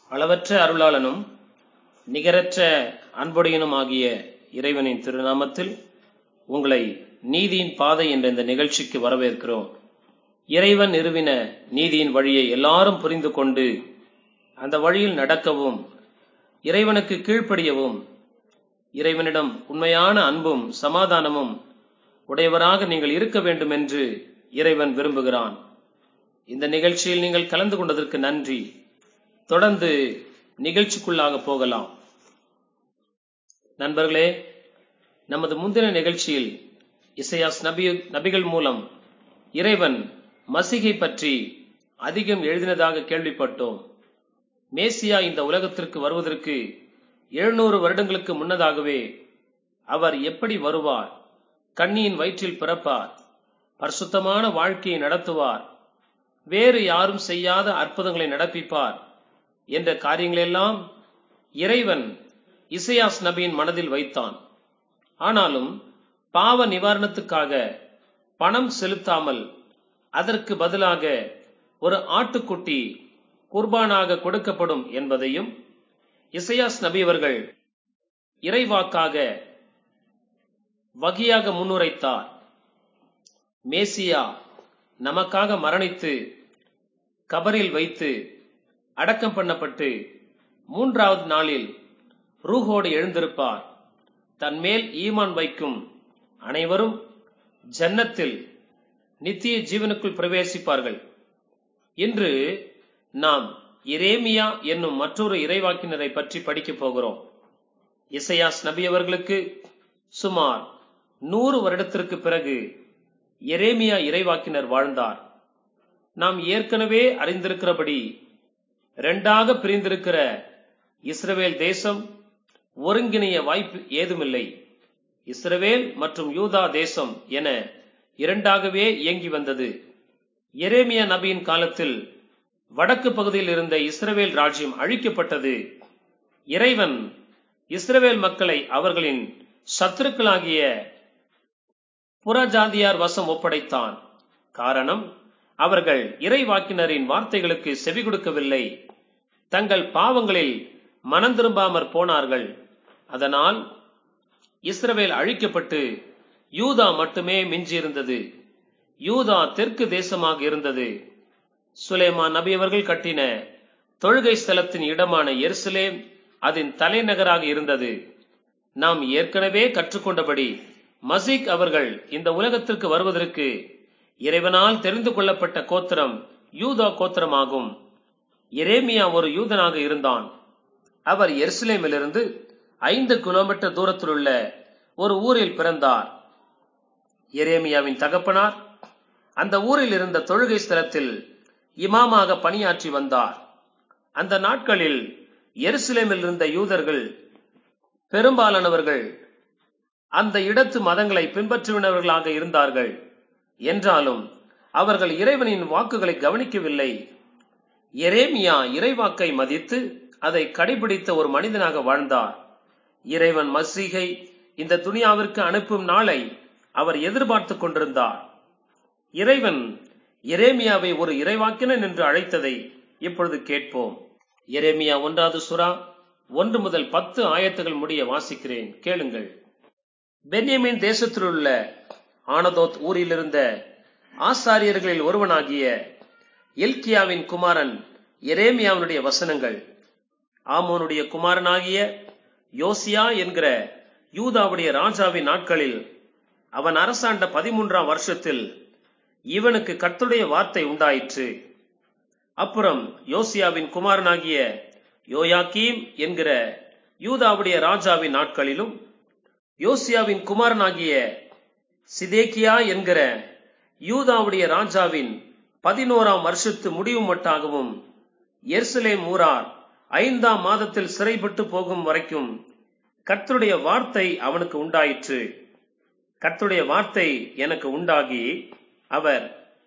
அளவற்ற அருளாளனும் நிகரற்ற அன்புடையனும் ஆகிய இறைவனின் திருநாமத்தில் உங்களை நீதியின் பாதை என்ற இந்த நிகழ்ச்சிக்கு வரவேற்கிறோம் இறைவன் நிறுவின நீதியின் வழியை எல்லாரும் புரிந்து கொண்டு அந்த வழியில் நடக்கவும் இறைவனுக்கு கீழ்ப்படியவும் இறைவனிடம் உண்மையான அன்பும் சமாதானமும் உடையவராக நீங்கள் இருக்க வேண்டும் என்று இறைவன் விரும்புகிறான் இந்த நிகழ்ச்சியில் நீங்கள் கலந்து கொண்டதற்கு நன்றி தொடர்ந்து நிகழ்ச்சிக்குள்ளாக போகலாம் நண்பர்களே நமது முந்தின நிகழ்ச்சியில் இசையாஸ் நபி நபிகள் மூலம் இறைவன் மசிகை பற்றி அதிகம் எழுதினதாக கேள்விப்பட்டோம் மேசியா இந்த உலகத்திற்கு வருவதற்கு எழுநூறு வருடங்களுக்கு முன்னதாகவே அவர் எப்படி வருவார் கண்ணியின் வயிற்றில் பிறப்பார் பரிசுத்தமான வாழ்க்கையை நடத்துவார் வேறு யாரும் செய்யாத அற்புதங்களை நடப்பிப்பார் என்ற காரியங்களெல்லாம் இறைவன் இசையாஸ் நபியின் மனதில் வைத்தான் ஆனாலும் பாவ நிவாரணத்துக்காக பணம் செலுத்தாமல் அதற்கு பதிலாக ஒரு ஆட்டுக்குட்டி குர்பானாக கொடுக்கப்படும் என்பதையும் இசையாஸ் நபி அவர்கள் இறைவாக்காக வகியாக முன்னுரைத்தார் மேசியா நமக்காக மரணித்து கபரில் வைத்து அடக்கம் பண்ணப்பட்டு மூன்றாவது நாளில் ரூஹோடு எழுந்திருப்பார் தன் மேல் ஈமான் வைக்கும் அனைவரும் ஜன்னத்தில் நித்திய ஜீவனுக்குள் பிரவேசிப்பார்கள் இன்று நாம் இரேமியா என்னும் மற்றொரு இறைவாக்கினரை பற்றி படிக்கப் போகிறோம் இசையாஸ் நபி அவர்களுக்கு சுமார் நூறு வருடத்திற்கு பிறகு எரேமியா இறைவாக்கினர் வாழ்ந்தார் நாம் ஏற்கனவே அறிந்திருக்கிறபடி இரண்டாக பிரிந்திருக்கிற இஸ்ரவேல் தேசம் ஒருங்கிணைய வாய்ப்பு ஏதுமில்லை இஸ்ரவேல் மற்றும் யூதா தேசம் என இரண்டாகவே இயங்கி வந்தது எரேமியா நபியின் காலத்தில் வடக்கு பகுதியில் இருந்த இஸ்ரவேல் ராஜ்யம் அழிக்கப்பட்டது இறைவன் இஸ்ரவேல் மக்களை அவர்களின் சத்துருக்களாகிய புறஜாதியார் வசம் ஒப்படைத்தான் காரணம் அவர்கள் இறைவாக்கினரின் வார்த்தைகளுக்கு செவி கொடுக்கவில்லை தங்கள் பாவங்களில் மனம் திரும்பாமற் போனார்கள் அதனால் இஸ்ரவேல் அழிக்கப்பட்டு யூதா மட்டுமே மிஞ்சியிருந்தது யூதா தெற்கு தேசமாக இருந்தது சுலேமான் நபி அவர்கள் கட்டின தொழுகை ஸ்தலத்தின் இடமான எருசலேம் அதன் தலைநகராக இருந்தது நாம் ஏற்கனவே கற்றுக்கொண்டபடி மசீக் அவர்கள் இந்த உலகத்திற்கு வருவதற்கு இறைவனால் தெரிந்து கொள்ளப்பட்ட கோத்திரம் யூதா கோத்திரமாகும் எரேமியா ஒரு யூதனாக இருந்தான் அவர் எருசலேமிலிருந்து ஐந்து கிலோமீட்டர் தூரத்தில் உள்ள ஒரு ஊரில் பிறந்தார் எரேமியாவின் தகப்பனார் அந்த ஊரில் இருந்த தொழுகை ஸ்தலத்தில் இமாமாக பணியாற்றி வந்தார் அந்த நாட்களில் எருசலேமில் இருந்த யூதர்கள் பெரும்பாலானவர்கள் அந்த இடத்து மதங்களை பின்பற்றுவினவர்களாக இருந்தார்கள் என்றாலும் அவர்கள் இறைவனின் வாக்குகளை கவனிக்கவில்லை எரேமியா இறைவாக்கை மதித்து அதை கடைபிடித்த ஒரு மனிதனாக வாழ்ந்தார் இறைவன் மசீகை இந்த துனியாவிற்கு அனுப்பும் நாளை அவர் எதிர்பார்த்து கொண்டிருந்தார் இறைவன் எரேமியாவை ஒரு இறைவாக்கினன் என்று அழைத்ததை இப்பொழுது கேட்போம் எரேமியா ஒன்றாவது சுறா ஒன்று முதல் பத்து ஆயத்துகள் முடிய வாசிக்கிறேன் கேளுங்கள் பென்யமின் தேசத்திலுள்ள ஆனதோத் ஊரில் இருந்த ஆசாரியர்களில் ஒருவனாகிய எல்கியாவின் குமாரன் எரேமியாவினுடைய வசனங்கள் ஆமோனுடைய குமாரனாகிய யோசியா என்கிற யூதாவுடைய ராஜாவின் நாட்களில் அவன் அரசாண்ட பதிமூன்றாம் வருஷத்தில் இவனுக்கு கர்த்தருடைய வார்த்தை உண்டாயிற்று அப்புறம் யோசியாவின் குமாரனாகிய யோயாக்கீம் என்கிற யூதாவுடைய ராஜாவின் நாட்களிலும் யோசியாவின் குமாரனாகிய சிதேக்கியா என்கிற யூதாவுடைய ராஜாவின் பதினோராம் வருஷத்து முடிவு மட்டாகவும் எர்சலேம் ஊரார் ஐந்தாம் மாதத்தில் சிறைப்பட்டு போகும் வரைக்கும் கர்த்தருடைய வார்த்தை அவனுக்கு உண்டாயிற்று கர்த்தருடைய வார்த்தை எனக்கு உண்டாகி அவர்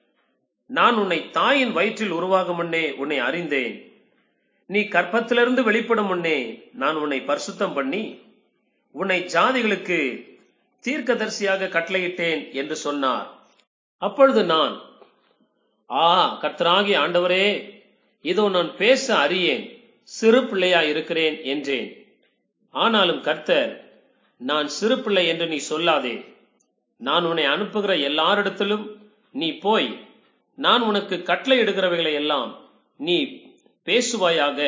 நான் உன்னை தாயின் வயிற்றில் உருவாகும் முன்னே உன்னை அறிந்தேன் நீ கற்பத்திலிருந்து வெளிப்படும் முன்னே நான் உன்னை பரிசுத்தம் பண்ணி உன்னை ஜாதிகளுக்கு தீர்க்கதரிசியாக கட்டளையிட்டேன் என்று சொன்னார் அப்பொழுது நான் ஆ கர்த்தராகிய ஆண்டவரே இதோ நான் பேச அறியேன் சிறு பிள்ளையாய் இருக்கிறேன் என்றேன் ஆனாலும் கர்த்தர் நான் சிறு பிள்ளை என்று நீ சொல்லாதே நான் உன்னை அனுப்புகிற எல்லாரிடத்திலும் நீ போய் நான் உனக்கு கட்டளை இடுகிறவைகளை எல்லாம் நீ பேசுவாயாக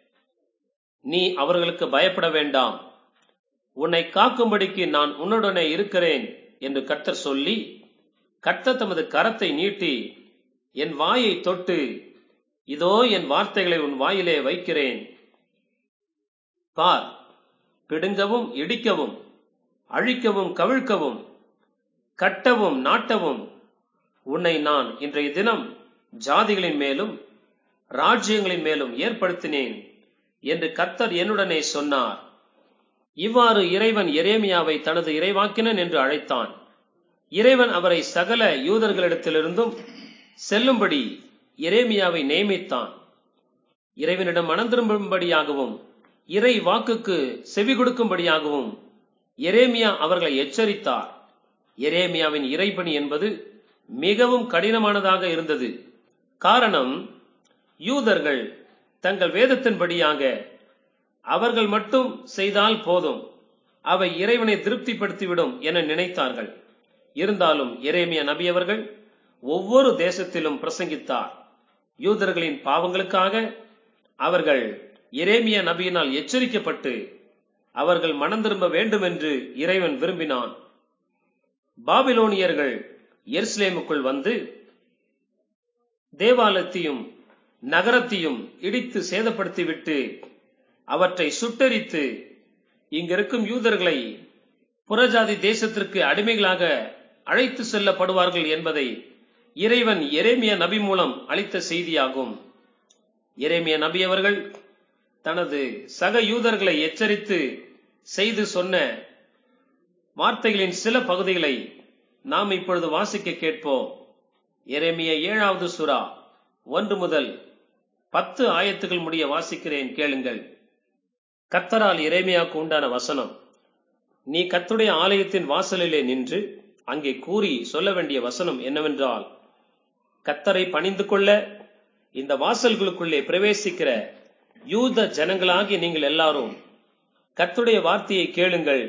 நீ அவர்களுக்கு பயப்பட வேண்டாம் உன்னை காக்கும்படிக்கு நான் உன்னுடனே இருக்கிறேன் என்று கர்த்தர் சொல்லி கர்த்தர் தமது கரத்தை நீட்டி என் வாயை தொட்டு இதோ என் வார்த்தைகளை உன் வாயிலே வைக்கிறேன் பார் பிடுங்கவும் இடிக்கவும் அழிக்கவும் கவிழ்க்கவும் கட்டவும் நாட்டவும் உன்னை நான் இன்றைய தினம் ஜாதிகளின் மேலும் ராஜ்யங்களின் மேலும் ஏற்படுத்தினேன் என்று கர்த்தர் என்னுடனே சொன்னார் இவ்வாறு இறைவன் எரேமியாவை தனது இறைவாக்கினன் என்று அழைத்தான் இறைவன் அவரை சகல யூதர்களிடத்திலிருந்தும் செல்லும்படி எரேமியாவை நியமித்தான் இறைவனிடம் மனம் திரும்பும்படியாகவும் இறை வாக்குக்கு செவி கொடுக்கும்படியாகவும் எரேமியா அவர்களை எச்சரித்தார் எரேமியாவின் இறைபணி என்பது மிகவும் கடினமானதாக இருந்தது காரணம் யூதர்கள் தங்கள் வேதத்தின்படியாக அவர்கள் மட்டும் செய்தால் போதும் அவை இறைவனை திருப்திப்படுத்திவிடும் என நினைத்தார்கள் இருந்தாலும் எரேமியா நபி அவர்கள் ஒவ்வொரு தேசத்திலும் பிரசங்கித்தார் யூதர்களின் பாவங்களுக்காக அவர்கள் எரேமியா நபியினால் எச்சரிக்கப்பட்டு அவர்கள் மனம் திரும்ப வேண்டும் என்று இறைவன் விரும்பினான் பாபிலோனியர்கள் எருசலேமுக்குள் வந்து தேவாலயத்தையும் நகரத்தையும் இடித்து சேதப்படுத்திவிட்டு அவற்றை சுட்டரித்து இங்கிருக்கும் யூதர்களை புறஜாதி தேசத்திற்கு அடிமைகளாக அழைத்து செல்லப்படுவார்கள் என்பதை இறைவன் எரேமிய நபி மூலம் அளித்த செய்தியாகும் எரேமிய நபி அவர்கள் தனது சக யூதர்களை எச்சரித்து செய்து சொன்ன வார்த்தைகளின் சில பகுதிகளை நாம் இப்பொழுது வாசிக்க கேட்போம் எரேமிய ஏழாவது சுறா ஒன்று முதல் பத்து ஆயத்துகள் முடிய வாசிக்கிறேன் கேளுங்கள் கத்தரால் எரேமியாவுக்கு உண்டான வசனம் நீ கத்துடைய ஆலயத்தின் வாசலிலே நின்று அங்கே கூறி சொல்ல வேண்டிய வசனம் என்னவென்றால் கத்தரை பணிந்து கொள்ள இந்த வாசல்களுக்குள்ளே பிரவேசிக்கிற யூத ஜனங்களாகி நீங்கள் எல்லாரும் கத்துடைய வார்த்தையை கேளுங்கள்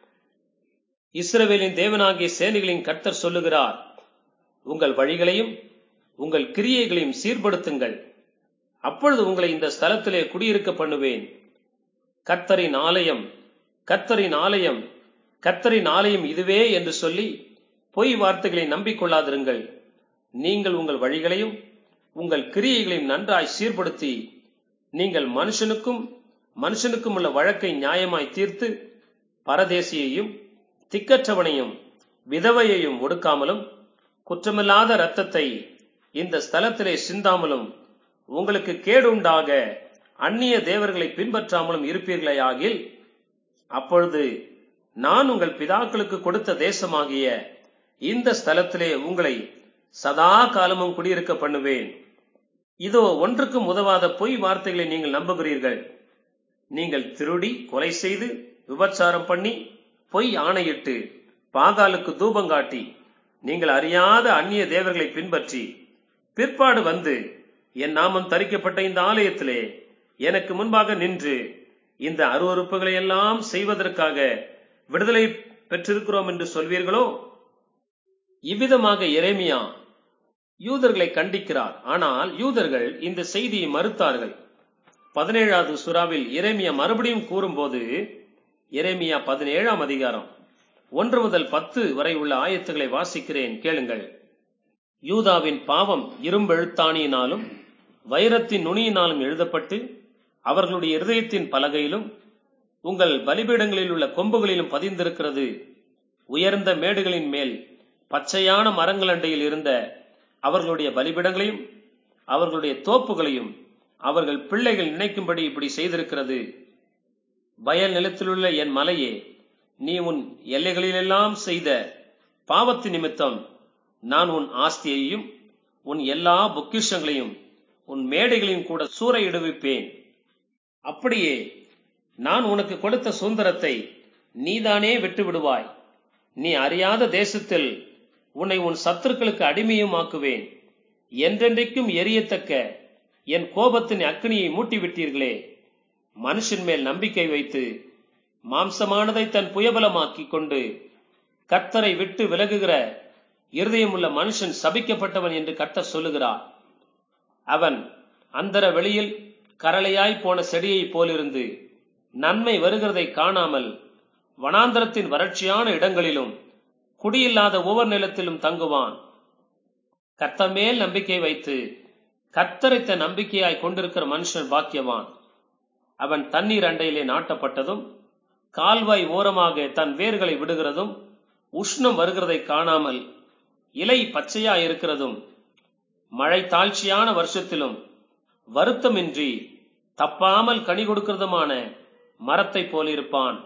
இஸ்ரவேலின் தேவனாகிய சேனைகளின் கர்த்தர் சொல்லுகிறார் உங்கள் வழிகளையும் உங்கள் கிரியைகளையும் சீர்படுத்துங்கள் அப்பொழுது உங்களை இந்த ஸ்தலத்திலே குடியிருக்க பண்ணுவேன் கர்த்தரின் ஆலயம் கர்த்தரின் ஆலயம் கர்த்தரின் ஆலயம் இதுவே என்று சொல்லி பொய் வார்த்தைகளை நம்பிக்கொள்ளாதிருங்கள் நீங்கள் உங்கள் வழிகளையும் உங்கள் கிரியைகளையும் நன்றாய் சீர்படுத்தி நீங்கள் மனுஷனுக்கும் மனுஷனுக்கும் உள்ள வழக்கை நியாயமாய் தீர்த்து பரதேசியையும் திக்கற்றவனையும் விதவையையும் ஒடுக்காமலும் குற்றமில்லாத இரத்தத்தை இந்த ஸ்தலத்திலே சிந்தாமலும் உங்களுக்கு கேடுண்டாக அந்நிய தேவர்களை பின்பற்றாமலும் இருப்பீர்களேயாகில் அப்பொழுது நான் உங்கள் பிதாக்களுக்கு கொடுத்த தேசமாகிய இந்த ஸ்தலத்திலே உங்களை சதா காலமும் குடியிருக்க பண்ணுவேன் இதோ ஒன்றுக்கும் உதவாத பொய் வார்த்தைகளை நீங்கள் நம்புகிறீர்கள் நீங்கள் திருடி கொலை செய்து விபச்சாரம் பண்ணி பொய் ஆணையிட்டு பாகாலுக்கு தூபம் காட்டி நீங்கள் அறியாத அந்நிய தேவர்களை பின்பற்றி பிற்பாடு வந்து என் நாமம் தரிக்கப்பட்ட இந்த ஆலயத்திலே எனக்கு முன்பாக நின்று இந்த அருவறுப்புகளை எல்லாம் செய்வதற்காக விடுதலை பெற்றிருக்கிறோம் என்று சொல்வீர்களோ இவ்விதமாக எரேமியா யூதர்களை கண்டிக்கிறார் ஆனால் யூதர்கள் இந்த செய்தியை மறுத்தார்கள் பதினேழாவது சுறாவில் எரேமியா மறுபடியும் கூறும்போது எரேமியா பதினேழாம் அதிகாரம் ஒன்று முதல் பத்து வரை உள்ள ஆயத்துக்களை வாசிக்கிறேன் கேளுங்கள் யூதாவின் பாவம் இரும்பெழுத்தாணியினாலும் வைரத்தின் நுனியினாலும் எழுதப்பட்டு அவர்களுடைய இருதயத்தின் பலகையிலும் உங்கள் பலிபீடங்களில் உள்ள கொம்புகளிலும் பதிந்திருக்கிறது உயர்ந்த மேடுகளின் மேல் பச்சையான மரங்கள் அண்டையில் இருந்த அவர்களுடைய பலிபீடங்களையும் அவர்களுடைய தோப்புகளையும் அவர்கள் பிள்ளைகள் நினைக்கும்படி இப்படி செய்திருக்கிறது வயல் நிலத்திலுள்ள என் மலையே நீ உன் எல்லைகளிலெல்லாம் செய்த பாவத்து நிமித்தம் நான் உன் ஆஸ்தியையும் உன் எல்லா பொக்கிஷங்களையும் உன் மேடைகளையும் கூட சூறையிடுவிப்பேன் அப்படியே நான் உனக்கு கொடுத்த சுதந்திரத்தை நீதானே விட்டு விடுவாய் நீ அறியாத தேசத்தில் உன்னை உன் சத்துருக்களுக்கு அடிமையும் ஆக்குவேன் என்றென்றைக்கும் எரியத்தக்க என் கோபத்தின் அக்னியை மூட்டிவிட்டீர்களே மனுஷன் மேல் நம்பிக்கை வைத்து மாம்சமானதை தன் புயபலமாக்கிக் கொண்டு கர்த்தரை விட்டு விலகுகிற இருதயமுள்ள மனுஷன் சபிக்கப்பட்டவன் என்று கர்த்தர் சொல்லுகிறார் அவன் அந்தர வெளியில் கரளையாய் போன செடியைப் போலிருந்து நன்மை வருகிறதை காணாமல் வனாந்தரத்தின் வறட்சியான இடங்களிலும் குடியில்லாத ஒவ்வொரு நிலத்திலும் தங்குவான் கர்த்தர் மேல் நம்பிக்கை வைத்து கர்த்தரை தன் நம்பிக்கையாய் கொண்டிருக்கிற மனுஷன் பாக்கியவான் அவன் தண்ணீர் அண்டையிலே நாட்டப்பட்டதும் கால்வாய் ஓரமாக தன் வேர்களை விடுகிறதும் உஷ்ணம் வருகிறதை காணாமல் இலை பச்சையா இருக்கிறதும் மழை தாழ்ச்சியான வருஷத்திலும் வருத்தமின்றி தப்பாமல் கனி கொடுக்கிறதுமான மரத்தை போலிருப்பான்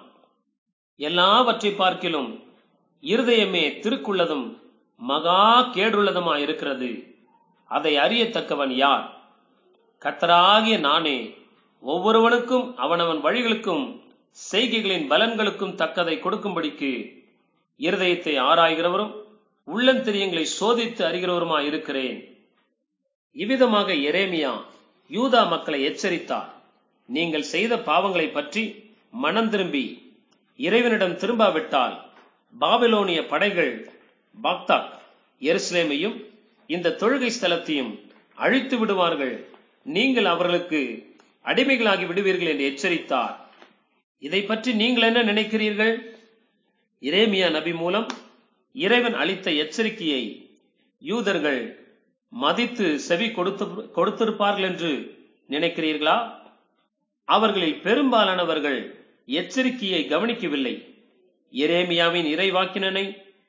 எல்லாவற்றை பார்க்கிலும் இருதயமே திருக்குள்ளதும் மகா கேடுள்ளதுமாயிருக்கிறது அதை அறியத்தக்கவன் யார் கத்தராகிய நானே ஒவ்வொருவனுக்கும் அவனவன் வழிகளுக்கும் செய்கைகளின் பலன்களுக்கும் தக்கதை கொடுக்கும்படிக்கு இருதயத்தை ஆராய்கிறவரும் உள்ளந்திரியங்களை சோதித்து அறிகிறவருமாய் இருக்கிறேன் இவ்விதமாக எரேமியா யூதா மக்களை எச்சரித்தார் நீங்கள் செய்த பாவங்களை பற்றி மனம் திரும்பி இறைவனிடம் திரும்பாவிட்டால் பாபிலோனிய படைகள் பாக்தாக் எருசலேமையும் இந்த தொழுகை ஸ்தலத்தையும் அழித்து விடுவார்கள் நீங்கள் அவர்களுக்கு அடிமைகளாகி விடுவீர்கள் என்று எச்சரித்தார் இதை பற்றி நீங்கள் என்ன நினைக்கிறீர்கள் இரேமியா நபி மூலம் இறைவன் அளித்த எச்சரிக்கையை யூதர்கள் மதித்து செவி கொடுத்து கொடுத்திருப்பார்கள் என்று நினைக்கிறீர்களா அவர்களில் பெரும்பாலானவர்கள் எச்சரிக்கையை கவனிக்கவில்லை எரேமியாவின் இறைவாக்கினனை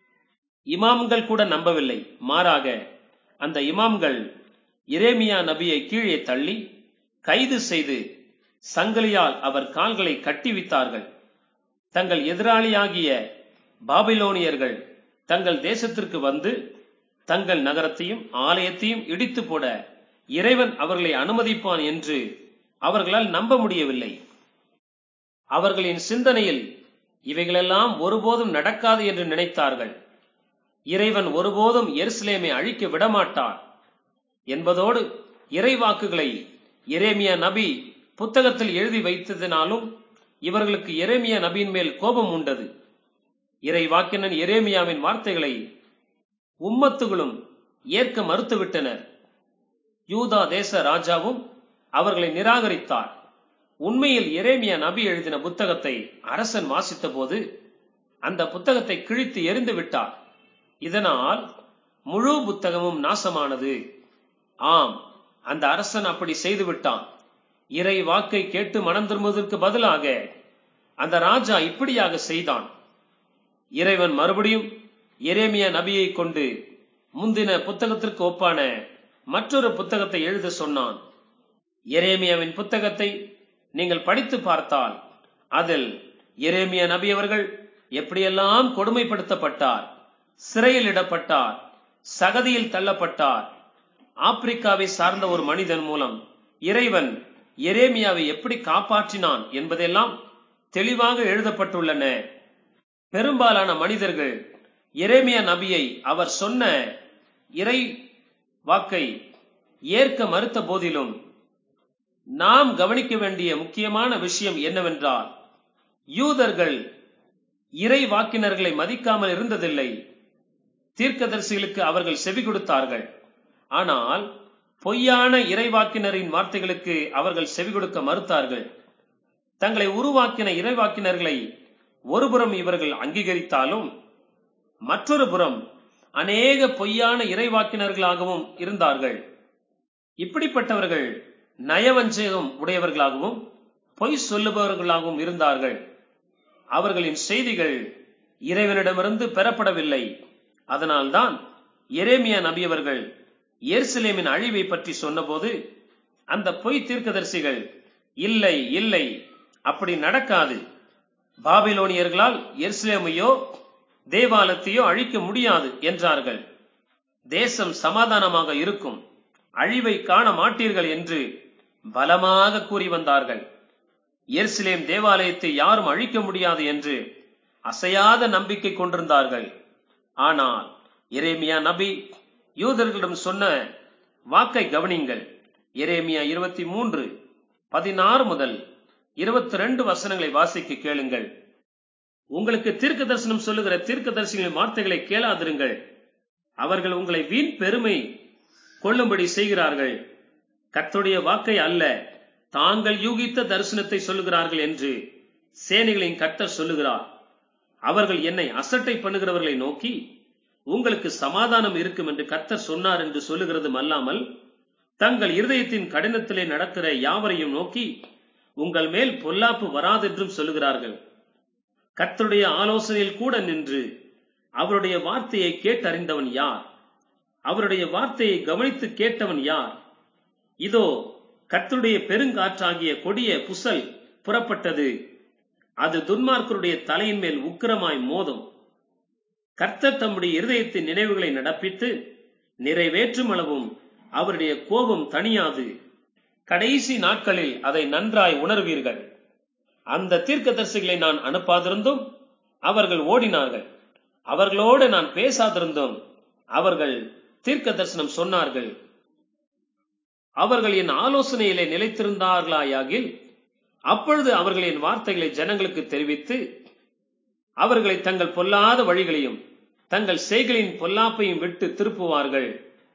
இமாம்கள் கூட நம்பவில்லை மாறாக அந்த இமாம்கள் இரேமியா நபியை கீழே தள்ளி கைது செய்து சங்கிலியால் அவர் கால்களை கட்டி வைத்தார்கள் தங்கள் எதிராளியாகிய பாபிலோனியர்கள் தங்கள் தேசத்திற்கு வந்து தங்கள் நகரத்தையும் ஆலயத்தையும் இடித்து போட இறைவன் அவர்களை அனுமதிப்பான் என்று அவர்களால் நம்ப முடியவில்லை அவர்களின் சிந்தனையில் இவைகளெல்லாம் ஒருபோதும் நடக்காது என்று நினைத்தார்கள் இறைவன் ஒருபோதும் எருசலேமை அழிக்க விடமாட்டார் என்பதோடு இறைவாக்குகளை எரேமியா நபி புத்தகத்தில் எழுதி வைத்ததினாலும் இவர்களுக்கு எரேமியா நபியின் மேல் கோபம் உண்டது இறைவாக்கினன் எரேமியாவின் வார்த்தைகளை உம்மத்துகளும் ஏற்க மறுத்துவிட்டனர் யூதா தேச ராஜாவும் அவர்களை நிராகரித்தார் உண்மையில் எரேமியா நபி எழுதின புத்தகத்தை அரசன் வாசித்த போது அந்த புத்தகத்தை கிழித்து எரிந்து விட்டார் இதனால் முழு புத்தகமும் நாசமானது ஆம் அந்த அரசன் அப்படி செய்து விட்டான் இறை வாக்கை கேட்டு மனம் திரும்புவதற்கு பதிலாக அந்த ராஜா இப்படியாக செய்தான் இறைவன் மறுபடியும் எரேமியா நபியை கொண்டு முந்தின புத்தகத்திற்கு ஒப்பான மற்றொரு புத்தகத்தை எழுத சொன்னான் எரேமியாவின் புத்தகத்தை நீங்கள் படித்து பார்த்தால் அதில் எரேமியா நபி அவர்கள் எப்படியெல்லாம் கொடுமைப்படுத்தப்பட்டார் சிறையில் இடப்பட்டார் சகதியில் தள்ளப்பட்டார் ஆப்பிரிக்காவை சார்ந்த ஒரு மனிதன் மூலம் இறைவன் எரேமியாவை எப்படி காப்பாற்றினான் என்பதெல்லாம் தெளிவாக எழுதப்பட்டுள்ளன பெரும்பாலான மனிதர்கள் எரேமியா நபியை அவர் சொன்ன இறை வாக்கை ஏற்க மறுத்த போதிலும் நாம் கவனிக்க வேண்டிய முக்கியமான விஷயம் என்னவென்றால் யூதர்கள் இறை வாக்கினர்களை மதிக்காமல் இருந்ததில்லை தீர்க்கதரிசிகளுக்கு அவர்கள் செவி கொடுத்தார்கள் ஆனால் பொய்யான இறைவாக்கினரின் வார்த்தைகளுக்கு அவர்கள் செவி கொடுக்க மறுத்தார்கள் தங்களை உருவாக்கின இறைவாக்கினர்களை ஒருபுறம் இவர்கள் அங்கீகரித்தாலும் மற்றொரு புறம் அநேக பொய்யான இறைவாக்கினர்களாகவும் இருந்தார்கள் இப்படிப்பட்டவர்கள் நயவஞ்சகம் உடையவர்களாகவும் பொய் சொல்லுபவர்களாகவும் இருந்தார்கள் அவர்களின் செய்திகள் இறைவனிடமிருந்து பெறப்படவில்லை அதனால்தான் எரேமியா நபியவர்கள் எருசலேமின் அழிவை பற்றி சொன்னபோது அந்த பொய் தீர்க்கதரிசிகள் இல்லை இல்லை அப்படி நடக்காது பாபிலோனியர்களால் எருசலேமையோ தேவாலயத்தையோ அழிக்க முடியாது என்றார்கள் தேசம் சமாதானமாக இருக்கும் அழிவை காண மாட்டீர்கள் என்று பலமாக கூறி வந்தார்கள் எருசலேம் தேவாலயத்தை யாரும் அழிக்க முடியாது என்று அசையாத நம்பிக்கை கொண்டிருந்தார்கள் ஆனால் எரேமியா நபி யூதர்களிடம் சொன்ன வாக்கை கவனிங்கள் எரேமியா இருபத்தி மூன்று பதினாறு முதல் இருபத்தி ரெண்டு வசனங்களை வாசிக்க கேளுங்கள் உங்களுக்கு தீர்க்க தரிசனம் சொல்லுகிற தீர்க்க தரிசனிகளின் வார்த்தைகளை கேளாதிருங்கள் அவர்கள் உங்களை வீண் பெருமை கொள்ளும்படி செய்கிறார்கள் கர்த்தருடைய வாக்கை அல்ல தாங்கள் யூகித்த தரிசனத்தை சொல்லுகிறார்கள் என்று சேனைகளின் கர்த்தர் சொல்லுகிறார் அவர்கள் என்னை அசட்டை பண்ணுகிறவர்களை நோக்கி உங்களுக்கு சமாதானம் இருக்கும் என்று கர்த்தர் சொன்னார் என்று சொல்லுகிறதும் அல்லாமல் தங்கள் இருதயத்தின் கடினத்திலே நடக்கிற யாவரையும் நோக்கி உங்கள் மேல் பொல்லாப்பு வராதென்றும் சொல்லுகிறார்கள் கர்த்தருடைய ஆலோசனையில் கூட நின்று அவருடைய வார்த்தையை கேட்டறிந்தவன் யார் அவருடைய வார்த்தையை கவனித்து கேட்டவன் யார் இதோ கர்த்தருடைய பெருங்காற்றாகிய கொடிய புசல் புறப்பட்டது அது துன்மார்க்கருடைய தலையின் மேல் உக்கிரமாய் மோதும் கர்த்தர் தம்முடைய இருதயத்தின் நினைவுகளை நடப்பித்து நிறைவேற்றும் அளவும் அவருடைய கோபம் தணியாது கடைசி நாட்களில் அதை நன்றாய் உணர்வீர்கள் அந்த தீர்க்கதரிசிகளை நான் அனுப்பாதிருந்தும் அவர்கள் ஓடினார்கள் அவர்களோடு நான் பேசாதிருந்தும் அவர்கள் தீர்க்க தரிசனம் சொன்னார்கள் அவர்கள் என் ஆலோசனையிலே நிலைத்திருந்தார்களாயாகில் அப்பொழுது அவர்கள் என் வார்த்தைகளை ஜனங்களுக்கு தெரிவித்து அவர்களை தங்கள் பொல்லாத வழிகளையும் தங்கள் செய்களின் பொல்லாப்பையும் விட்டு திருப்புவார்கள்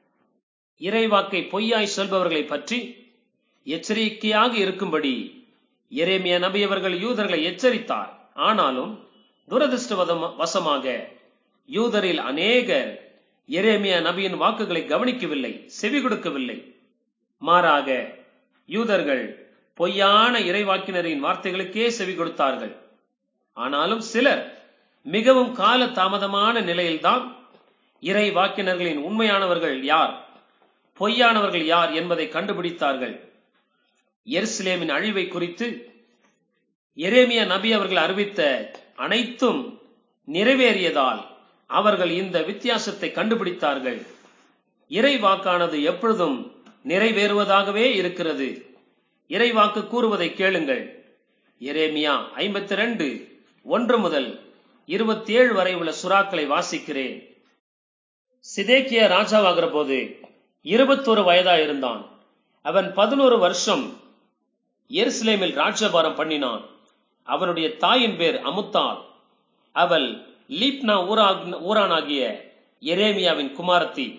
இறைவாக்கை பொய்யாய் சொல்பவர்களை பற்றி எச்சரிக்கையாக இருக்கும்படி எரேமிய நபி அவர்கள் யூதர்களை எச்சரித்தார் ஆனாலும் துரதிருஷ்டவதம் வசமாக யூதரில் அநேகர் எரேமிய நபியின் வாக்குகளை கவனிக்கவில்லை செவி கொடுக்கவில்லை மாறாக யூதர்கள் பொய்யான இறைவாக்கினரின் வார்த்தைகளுக்கே செவி கொடுத்தார்கள் ஆனாலும் சிலர் மிகவும் கால தாமதமான நிலையில்தான் இறை வாக்கினர்களின் உண்மையானவர்கள் யார் பொய்யானவர்கள் யார் என்பதை கண்டுபிடித்தார்கள் எருசலேமின் அழிவை குறித்து எரேமியா நபி அவர்கள் அறிவித்த அனைத்தும் நிறைவேறியதால் அவர்கள் இந்த வித்தியாசத்தை கண்டுபிடித்தார்கள் இறை வாக்கானது எப்பொழுதும் நிறைவேறுவதாகவே இருக்கிறது இறை வாக்கு கூறுவதை கேளுங்கள் எரேமியா ஐம்பத்தி ரெண்டு ஒன்று முதல் இருபத்தி ஏழு வரை உள்ள சுறாக்களை வாசிக்கிறேன் சிதேக்கிய ராஜாவாகிற போது இருபத்தோரு வயதா இருந்தான் அவன் பதினோரு வருஷம் எருசலேமில் ராஜ்யபாரம் பண்ணினான் அவனுடைய தாயின் பேர் அமுத்தாள் அவள் லீப்னா ஊரா- ஊரானாகிய எரேமியாவின் குமாரத்தி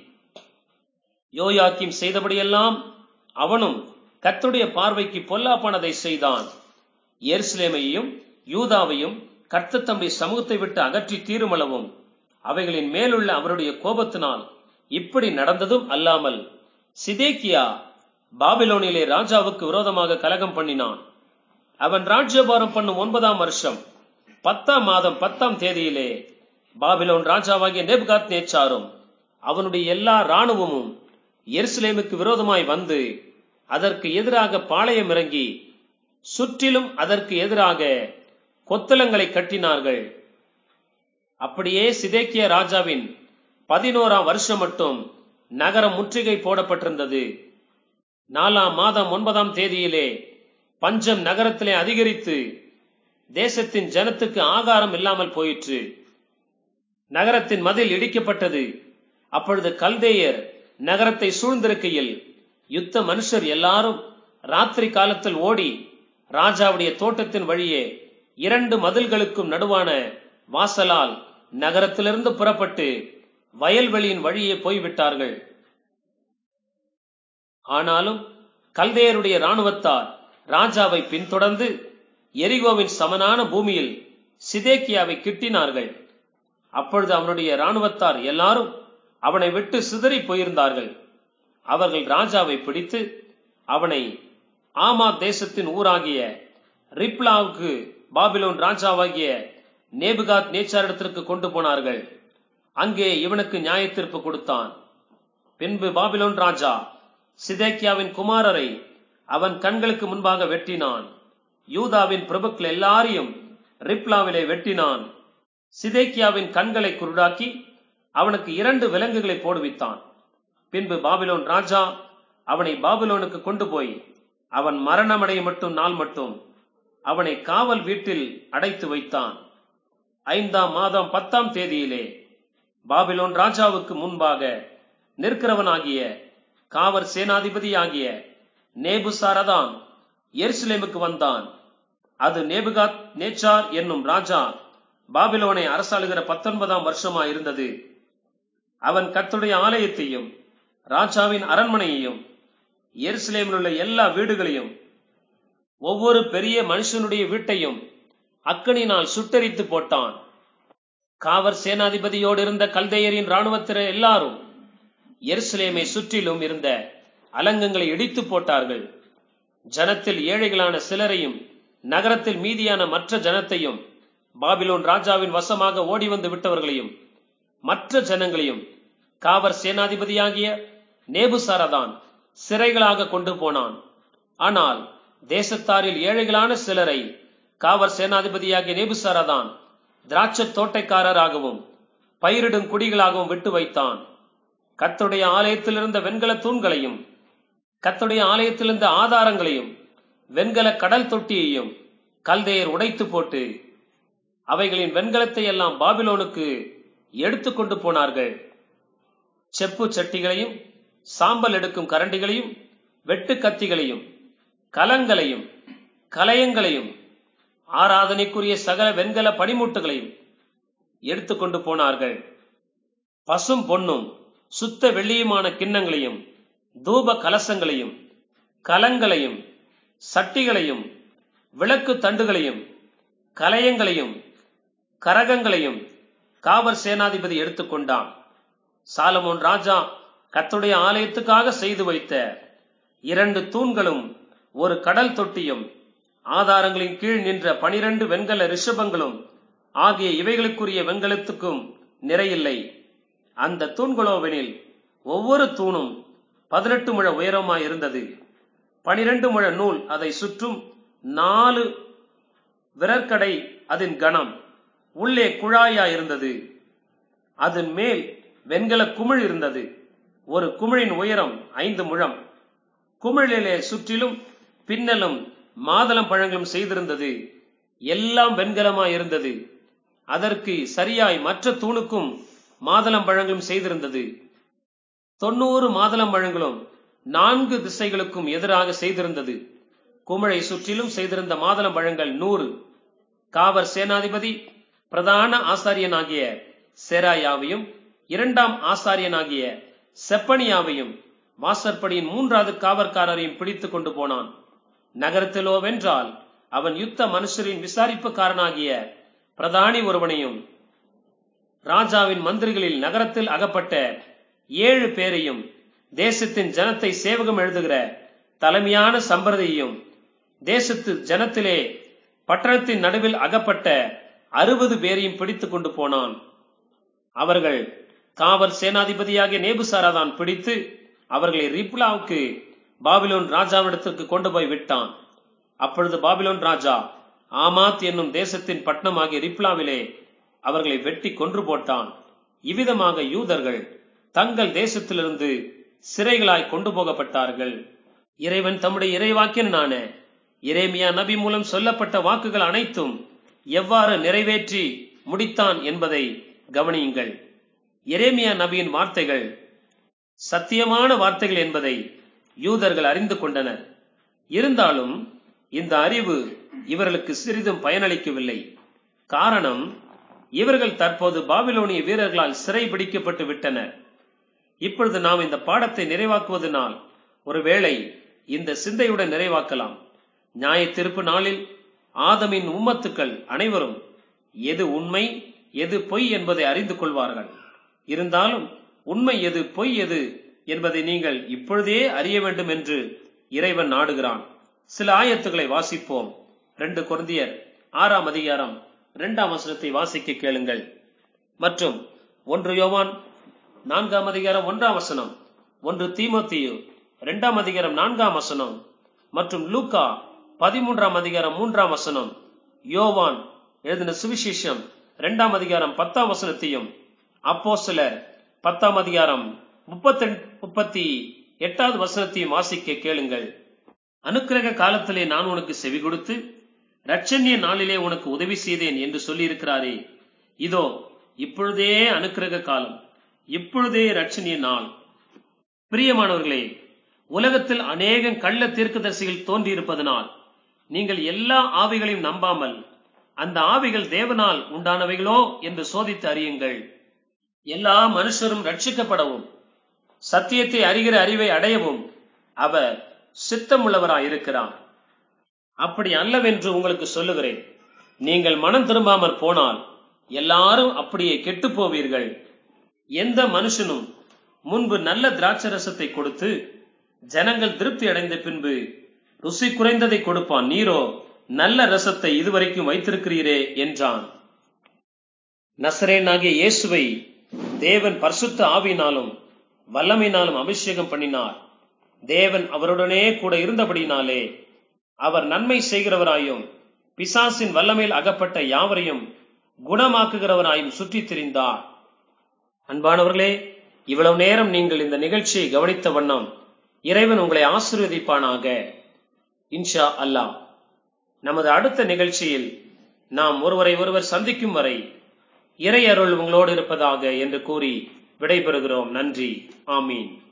யோயாக்கிம் செய்தபடியெல்லாம் அவனும் கர்த்தருடைய பார்வைக்கு பொல்லாப்பானதை செய்தான் எருசலேமையும் யூதாவையும் கர்த்தர் தம்முடைய சமூகத்தை விட்டு அகற்றி தீருமளவும் அவைகளின் மேலுள்ள அவருடைய கோபத்தினால் இப்படி நடந்ததும் அல்லாமல் சிதேக்கியா பாபிலோனிலே ராஜாவுக்கு விரோதமாக கலகம் பண்ணினான் அவன் ராஜ்யபாரம் பண்ணும் ஒன்பதாம் வருஷம் பத்தாம் மாதம் பத்தாம் தேதியிலே பாபிலோன் ராஜாவாகிய நெப்காத் நேச்சாரும் அவனுடைய எல்லா ராணுவமும் எருசலேமுக்கு விரோதமாய் வந்து அதற்கு எதிராக பாளையம் இறங்கி சுற்றிலும் அதற்கு எதிராக கொத்தளங்களை கட்டினார்கள் அப்படியே சிதேக்கிய ராஜாவின் பதினோராம் வருஷம் மட்டும் நகரம் முற்றுகை போடப்பட்டிருந்தது நாலாம் மாதம் ஒன்பதாம் தேதியிலே பஞ்சம் நகரத்திலே அதிகரித்து தேசத்தின் ஜனத்துக்கு ஆகாரம் இல்லாமல் போயிற்று நகரத்தின் மதில் இடிக்கப்பட்டது அப்பொழுது கல்தேயர் நகரத்தை சூழ்ந்திருக்கையில் யுத்த மனுஷர் எல்லாரும் ராத்திரி காலத்தில் ஓடி ராஜாவுடைய தோட்டத்தின் வழியே இரண்டு மதில்களுக்கும் நடுவான வாசலால் நகரத்திலிருந்து புறப்பட்டு வயல்வெளியின் வழியே போய்விட்டார்கள் ஆனாலும் கல்தேயருடைய ராணுவத்தார் ராஜாவை பின்தொடர்ந்து எரிகோவின் சமனான பூமியில் சிதேக்கியாவை கிட்டினார்கள் அப்பொழுது அவனுடைய ராணுவத்தார் எல்லாரும் அவனை விட்டு சிதறி போயிருந்தார்கள் அவர்கள் ராஜாவை பிடித்து அவனை ஆமா தேசத்தின் ஊராகிய ரிப்லாவுக்கு பாபிலோன் ராஜாவாகிய நேபுகாத் நேச்சாரிடத்திற்கு கொண்டு போனார்கள் அங்கே இவனுக்கு நியாயத்தீர்ப்பு கொடுத்தான் பின்பு பாபிலோன் ராஜா சிதேக்கியாவின் குமாரரை அவன் கண்களுக்கு முன்பாக வெட்டினான் யூதாவின் பிரபுக்கள் எல்லாரையும் ரிப்லாவிலே வெட்டினான் சிதேக்கியாவின் கண்களை குருடாக்கி அவனுக்கு இரண்டு விலங்குகளை போடுவித்தான் பின்பு பாபிலோன் ராஜா அவனை பாபிலோனுக்கு கொண்டு போய் அவன் மரணமடைய மட்டும் நாள் மட்டும் அவனை காவல் வீட்டில் அடைத்து வைத்தான் ஐந்தாம் மாதம் பத்தாம் தேதியிலே பாபிலோன் ராஜாவுக்கு முன்பாக நிற்கிறவனாகிய காவல் சேனாதிபதியாகிய நேபுசாரதான் எருசலேமுக்கு வந்தான் அது நேபுகாத் நேச்சார் என்னும் ராஜா பாபிலோனை அரசாளுகிற பத்தொன்பதாம் வருஷமா இருந்தது அவன் கர்த்தருடைய ஆலயத்தையும் ராஜாவின் அரண்மனையையும் எருசலேமில் உள்ள எல்லா வீடுகளையும் ஒவ்வொரு பெரிய மனுஷனுடைய வீட்டையும் அக்கனினால் சுட்டரித்து போட்டான் காவர் சேனாதிபதியோடு இருந்த கல்தையரின் இராணுவத்தினர் எல்லாரும் எருசலேமை சுற்றிலும் இருந்த அலங்கங்களை இடித்து போட்டார்கள் ஜனத்தில் ஏழைகளான சிலரையும் நகரத்தில் மீதியான மற்ற ஜனத்தையும் பாபிலோன் ராஜாவின் வசமாக ஓடி வந்து விட்டவர்களையும் மற்ற ஜனங்களையும் காவர் சேனாதிபதியாகிய நேபுசாரதான் சிறைகளாக கொண்டு போனான் ஆனால் தேசத்தாரில் ஏழைகளான சிலரை காவர் சேனாதிபதியாகிய நேபுசாரதான் திராட்சை தோட்டைக்காரராகவும் பயிரிடும் குடிகளாகவும் விட்டு வைத்தான் கத்துடைய ஆலயத்தில் இருந்த வெண்கல தூண்களையும் கத்துடைய ஆலயத்தில் இருந்த ஆதாரங்களையும் வெண்கல கடல் தொட்டியையும் கல்தையர் உடைத்து போட்டு அவைகளின் வெண்கலத்தை எல்லாம் பாபிலோனுக்கு எடுத்துக்கொண்டு போனார்கள் செப்பு சட்டிகளையும் சாம்பல் எடுக்கும் கரண்டிகளையும் வெட்டு கத்திகளையும் கலங்களையும் கலயங்களையும் ஆராதனைக்குரிய சகல வெண்கல பனிமூட்டுகளையும் எடுத்துக்கொண்டு போனார்கள் பசும் பொன்னும் சுத்த வெள்ளியுமான கிண்ணங்களையும் தூப கலசங்களையும் கலங்களையும் சட்டிகளையும் விளக்கு தண்டுகளையும் கலயங்களையும் கரகங்களையும் காவர் சேனாதிபதி எடுத்துக்கொண்டான் சாலமோன் ராஜா கத்துடைய ஆலயத்துக்காக செய்து வைத்த இரண்டு தூண்களும் ஒரு கடல் தொட்டியும் ஆதாரங்களின் கீழ் நின்ற பனிரெண்டு வெண்கல ரிஷபங்களும் ஆகிய இவைகளுக்குரிய வெண்கலத்துக்கும் நிறையில்லை அந்த தூண்களோவெனில் ஒவ்வொரு தூணும் பதினெட்டு முழ உயரமாய் இருந்தது பனிரெண்டு முழ நூல் அதை சுற்றும் நாலு விரற்கடை அதன் கணம் உள்ளே குழாயா இருந்தது அதன் மேல் வெண்கல குமிழ் இருந்தது ஒரு குமிழின் உயரம் ஐந்து முழம் குமிழிலே சுற்றிலும் பின்னலும் மாதளம் பழங்களும் செய்திருந்தது எல்லாம் வெண்கலமாய் இருந்தது அதற்கு சரியாய் மற்ற தூணுக்கும் மாதளம் பழங்களும் செய்திருந்தது தொண்ணூறு மாதளம் பழங்களும் நான்கு திசைகளுக்கும் எதிராக செய்திருந்தது குமிழை சுற்றிலும் செய்திருந்த மாதளம் பழங்கள் நூறு காவர் சேனாதிபதி பிரதான ஆசாரியனாகிய செராயாவையும் இரண்டாம் ஆசாரியனாகிய செப்பனியாவையும் வாசற்படியின் மூன்றாவது காவற்காரரையும் பிடித்துக் கொண்டு போனான் நகரத்திலோ வென்றால் அவன் யுத்த மனுஷரின் விசாரிப்புக்காரனாகிய பிரதானி ஒருவனையும் ராஜாவின் மந்திரிகளில் நகரத்தில் அகப்பட்ட ஏழு பேரையும் தேசத்தின் ஜனத்தை சேவகம் எழுதுகிற தலைமையான சம்பிரதியையும் தேசத்து ஜனத்திலே பட்டணத்தின் நடுவில் அகப்பட்ட அறுபது பேரையும் பிடித்துக் கொண்டு போனான் அவர்கள் காவல் சேனாதிபதியாகிய நேபுசாராதான் பிடித்து அவர்களை ரிப்லாவுக்கு பாபிலோன் ராஜாவிடத்திற்கு கொண்டு போய் விட்டான் அப்பொழுது பாபிலோன் ராஜா ஆமாத் என்னும் தேசத்தின் பட்டணமாகிய ரிப்லாவிலே அவர்களை வெட்டி கொன்று போட்டான் இவ்விதமாக யூதர்கள் தங்கள் தேசத்திலிருந்து சிறைகளாய் கொண்டு போகப்பட்டார்கள் இறைவன் தம்முடைய இறைவாக்கியனான இரேமியா நபி மூலம் சொல்லப்பட்ட வாக்குகள் அனைத்தும் எவ்வாறு நிறைவேற்றி முடித்தான் என்பதை கவனியுங்கள் எரேமியா நபியின் வார்த்தைகள் சத்தியமான வார்த்தைகள் என்பதை யூதர்கள் அறிந்து கொண்டனர் இருந்தாலும் இந்த அறிவு இவர்களுக்கு சிறிதும் பயனளிக்கவில்லை காரணம் இவர்கள் தற்போது பாபிலோனிய வீரர்களால் சிறை பிடிக்கப்பட்டு விட்டனர் இப்பொழுது நாம் இந்த பாடத்தை நிறைவாக்குவதனால் ஒருவேளை இந்த சிந்தையுடன் நிறைவாக்கலாம் நியாய திருப்பு நாளில் ஆதமின் உம்மத்துக்கள் அனைவரும் எது உண்மை எது பொய் என்பதை அறிந்து கொள்வார்கள் இருந்தாலும் உண்மை எது பொய் எது என்பதை நீங்கள் இப்பொழுதே அறிய வேண்டும் என்று இறைவன் நாடுகிறான் சில ஆயத்துக்களை வாசிப்போம் ரெண்டு குருந்தியர் ஆறாம் அதிகாரம் இரண்டாம் வசனத்தை வாசிக்க கேளுங்கள் மற்றும் ஒன்று யோவான் நான்காம் அதிகாரம் ஒன்றாம் வசனம் ஒன்று தீமோத்தியு இரண்டாம் அதிகாரம் நான்காம் வசனம் மற்றும் லூக்கா பதிமூன்றாம் அதிகாரம் மூன்றாம் வசனம் யோவான் எழுதின சுவிசேஷம் இரண்டாம் அதிகாரம் பத்தாம் வசனத்தையும் அப்போ சிலர் பத்தாம் அதிகாரம் முப்பத்தி முப்பத்தி எட்டாவது வசனத்தையும் வாசிக்க கேளுங்கள் அனுக்கிரக காலத்திலே நான் உனக்கு செவி கொடுத்து ரட்சண்ய நாளிலே உனக்கு உதவி செய்தேன் என்று சொல்லியிருக்கிறாரே இதோ இப்பொழுதே அனுக்கிரக காலம் இப்பொழுதே ரட்சணிய நாள் பிரியமானவர்களே உலகத்தில் அநேகம் கள்ள தீர்க்கதரிசிகள் தோன்றியிருப்பதனால் நீங்கள் எல்லா ஆவிகளையும் நம்பாமல் அந்த ஆவிகள் தேவனால் உண்டானவைகளோ என்று சோதித்து அறியுங்கள் எல்லா மனுஷரும் ரட்சிக்கப்படவும் சத்தியத்தை அறிகிற அறிவை அடையவும் அவர் சித்தமுள்ளவராயிருக்கிறார் அப்படி அல்லவென்று உங்களுக்கு சொல்லுகிறேன் நீங்கள் மனம் திரும்பாமற் போனால் எல்லாரும் அப்படியே கெட்டுப் போவீர்கள் எந்த மனுஷனும் முன்பு நல்ல திராட்சரசத்தை கொடுத்து ஜனங்கள் திருப்தி அடைந்த பின்பு ருசி குறைந்ததை கொடுப்பான் நீரோ நல்ல ரசத்தை இதுவரைக்கும் வைத்திருக்கிறீரே என்றான் நசரேனாகிய இயேசுவை தேவன் பரிசுத்த ஆவியினாலும் வல்லமையினாலும் அபிஷேகம் பண்ணினார் தேவன் அவருடனே கூட இருந்தபடினாலே அவர் நன்மை செய்கிறவராயும் பிசாசின் வல்லமையில் அகப்பட்ட யாவரையும் குணமாக்குகிறவராயும் சுற்றித் திரிந்தார் அன்பானவர்களே இவ்வளவு நேரம் நீங்கள் இந்த நிகழ்ச்சியை கவனித்த வண்ணம் இறைவன் உங்களை ஆசீர்வதிப்பானாக இன்ஷா அல்லாஹ் நமது அடுத்த நிகழ்ச்சியில் நாம் ஒருவரை ஒருவர் சந்திக்கும் வரை இறை அருள் உங்களோடு இருப்பதாக என்று கூறி விடைபெறுகிறோம் நன்றி ஆமீன்